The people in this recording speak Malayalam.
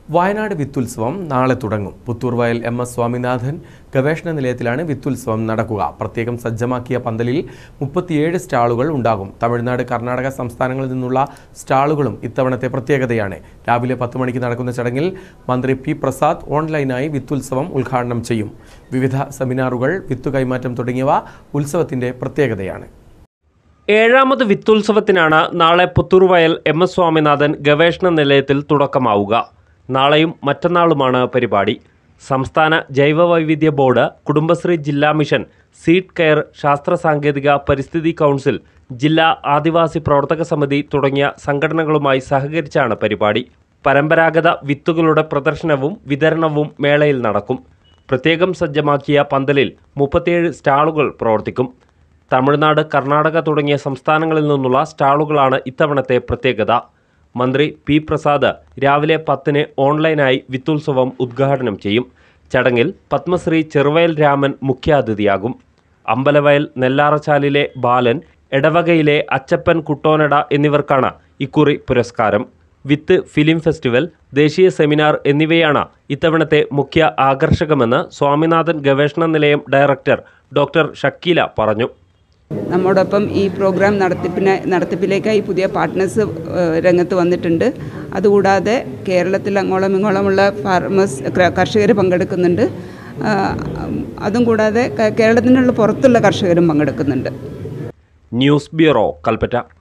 വയനാട് വിത്തുത്സവം നാളെ തുടങ്ങും പുത്തൂർ വയൽ എം എസ് സ്വാമിനാഥൻ ഗവേഷണ നിലയത്തിലാണ് വിത്തുത്സവം നടക്കുക പ്രത്യേകം സജ്ജമാക്കിയ പന്തലിൽ മുപ്പത്തിയേഴ് സ്റ്റാളുകൾ ഉണ്ടാകും തമിഴ്നാട് കർണാടക സംസ്ഥാനങ്ങളിൽ നിന്നുള്ള സ്റ്റാളുകളും ഇത്തവണത്തെ പ്രത്യേകതയാണ് രാവിലെ പത്ത് മണിക്ക് നടക്കുന്ന ചടങ്ങിൽ മന്ത്രി പി പ്രസാദ് ഓൺലൈനായി വിത്തുത്സവം ഉദ്ഘാടനം ചെയ്യും വിവിധ സെമിനാറുകൾ വിത്തു കൈമാറ്റം തുടങ്ങിയവ ഉത്സവത്തിന്റെ പ്രത്യേകതയാണ് ഏഴാമത് വിത്തുത്സവത്തിനാണ് നാളെ പുത്തൂർവയൽ എം എസ് സ്വാമിനാഥൻ ഗവേഷണ നിലയത്തിൽ തുടക്കമാവുക നാളെയും മറ്റന്നാളുമാണ് പരിപാടി സംസ്ഥാന ജൈവവൈവിധ്യ ബോർഡ് കുടുംബശ്രീ ജില്ലാ മിഷൻ സീഡ് കെയർ ശാസ്ത്ര സാങ്കേതിക പരിസ്ഥിതി കൗൺസിൽ ജില്ലാ ആദിവാസി പ്രവർത്തക സമിതി തുടങ്ങിയ സംഘടനകളുമായി സഹകരിച്ചാണ് പരിപാടി പരമ്പരാഗത വിത്തുകളുടെ പ്രദർശനവും വിതരണവും മേളയിൽ നടക്കും പ്രത്യേകം സജ്ജമാക്കിയ പന്തലിൽ മുപ്പത്തിയേഴ് സ്റ്റാളുകൾ പ്രവർത്തിക്കും തമിഴ്നാട് കർണാടക തുടങ്ങിയ സംസ്ഥാനങ്ങളിൽ നിന്നുള്ള സ്റ്റാളുകളാണ് ഇത്തവണത്തെ പ്രത്യേകത മന്ത്രി പി പ്രസാദ് രാവിലെ പത്തിന് ഓൺലൈനായി വിത്തുത്സവം ഉദ്ഘാടനം ചെയ്യും ചടങ്ങിൽ പത്മശ്രീ ചെറുവയൽ രാമൻ മുഖ്യാതിഥിയാകും അമ്പലവയൽ നെല്ലാറച്ചാലിലെ ബാലൻ എടവകയിലെ അച്ചപ്പൻ കുട്ടോനട എന്നിവർക്കാണ് ഇക്കുറി പുരസ്കാരം വിത്ത് ഫിലിം ഫെസ്റ്റിവൽ ദേശീയ സെമിനാർ എന്നിവയാണ് ഇത്തവണത്തെ മുഖ്യ ആകർഷകമെന്ന് സ്വാമിനാഥൻ ഗവേഷണ നിലയം ഡയറക്ടർ ഡോക്ടർ ഷക്കീല പറഞ്ഞു നമ്മോടൊപ്പം ഈ പ്രോഗ്രാം നടത്തിപ്പിന് നടത്തിപ്പിലേക്കായി പുതിയ പാർട്ട്നേഴ്സ് രംഗത്ത് വന്നിട്ടുണ്ട് അതുകൂടാതെ കേരളത്തിൽ അങ്ങോളം ഇങ്ങോളമുള്ള ഫാർമേഴ്സ് കർഷകർ പങ്കെടുക്കുന്നുണ്ട് ആ, അതും കൂടാതെ ക- കേരളത്തിനുള്ള പുറത്തുള്ള കർഷകരും പങ്കെടുക്കുന്നുണ്ട് ന്യൂസ് ബ്യൂറോ കൽപ്പറ്റ